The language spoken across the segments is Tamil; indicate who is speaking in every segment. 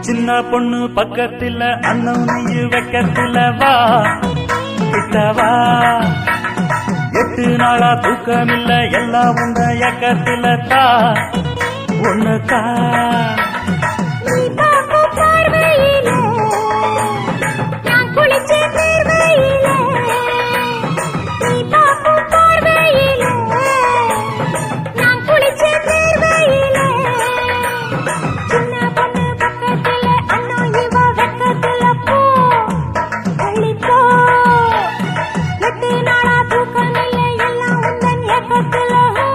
Speaker 1: சின்ன பொண்ணு பக்கத்துல அண்ணன் நீ வெக்கத்துல வா கிட்ட வா எட்டு நாளா தூக்கமில்ல எல்லாம் உண்ட ஏக்கத்துல தா ஒண்ணு தா
Speaker 2: நீ பார்க்கும் பார்வையிலே நான் குளிச்ச தேர்வையிலே நீ பார்க்கும் பார்வையிலே நான் குளிச்ச தேர்வையிலே சின்ன பொண்ணு பக்கத்துல அண்ணா இவ வெக்கத்துல போ தள்ளி போ எட்டு நாளா தூக்கம் இல்லை எல்லாம் உந்தன் ஏக்கத்துல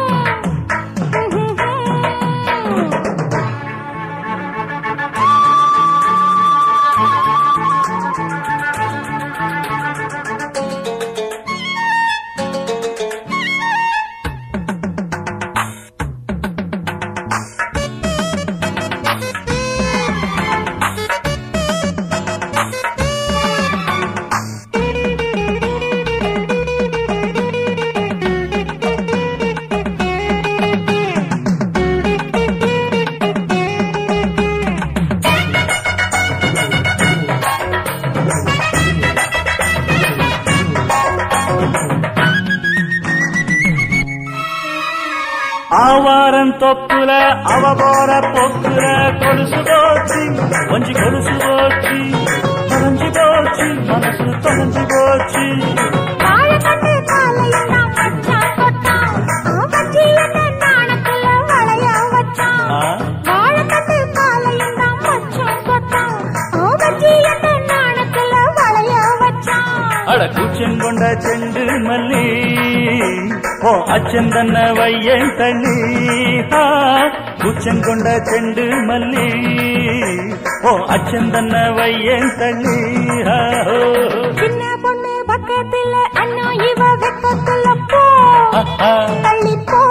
Speaker 1: ஆவாரம் தொப்புல அவ போற போக்குல கொலுசு போச்சு கொஞ்சி கொலுசு போச்சு தொலைஞ்சு போச்சு மனசு தொலைஞ்சு போச்சு
Speaker 2: வாழைக்கண்டு காலையில் நான் மச்சான் கொட்டான். அவன் வச்சு என்ன நாணத்துல வளைய வச்சான்.
Speaker 1: ஆ?
Speaker 2: வாழைக்கண்டு காலையில் நான் மச்சான் கொட்டான். அவன் வச்சு என்ன நாணத்துல வளைய வச்சான்.
Speaker 1: அட கூச்சங்கொண்ட செண்டு மல்லி ஓ அச்சன் தன்ன வையன் தள்ளி ஆ, கூச்சங்கொண்ட செண்டு மல்லி ஓ அச்சன் தன்ன வையன் தள்ளி ஆ, ஓ,
Speaker 2: சின்ன பொண்ணு பக்கத்துல அண்ணா இவ வெக்கத்துல போ
Speaker 1: ஆ, ஆ.
Speaker 2: தள்ளி போ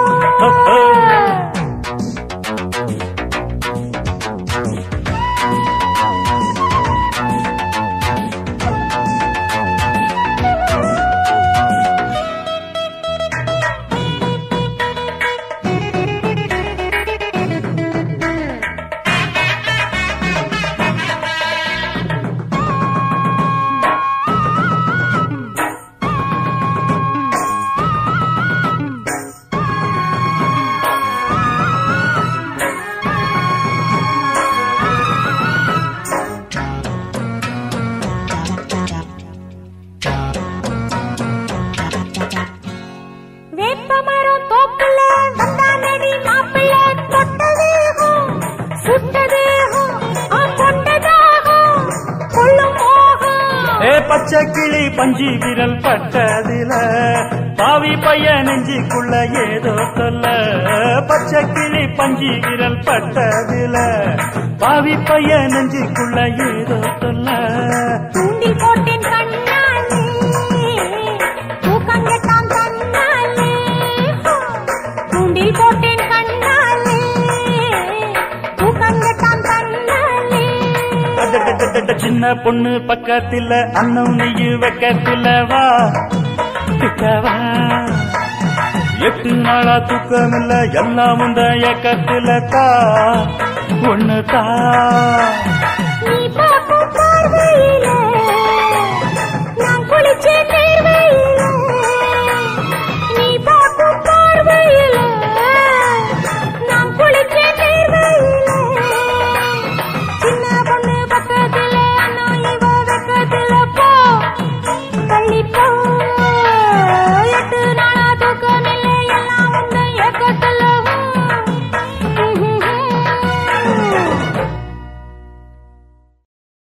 Speaker 2: வேப்பமரம் தோப்புல வந்தானடி மாப்பிள்ள தொட்டதேகம் சுட்டதேகம் ஆ கொண்டதாகம் கொள்ளும் மோகம்
Speaker 1: ஏ பச்சை கிளி பஞ்சி விரல் பட்டதில பாவி பையன் நெஞ்சிக்குள்ள ஏதோ சொல்ல பச்சை கிளி பஞ்சி விரல் பட்டதில பாவி பையன் நெஞ்சிக்குள்ள ஏதோ சொல்ல
Speaker 2: தூண்டி போட்டேன் கண்ணாலே தூக்கம் கெட்டான் கண்ணாலே தூண்டி போட்டேன் கண்ணாலே தூக்கம் கெட்டான் கண்ணாலே
Speaker 1: அடடடடட, சின்ன பொண்ணு பக்கத்துல அண்ணன் நெய்யு வெக்கத்துல வா கிட்ட வா எட்டு நாளா தூக்கமில்ல எல்லாம் உந்த ஏக்கத்துல தா ஒண்ணு தா
Speaker 2: நீ பார்க்கும் பார்வையிலே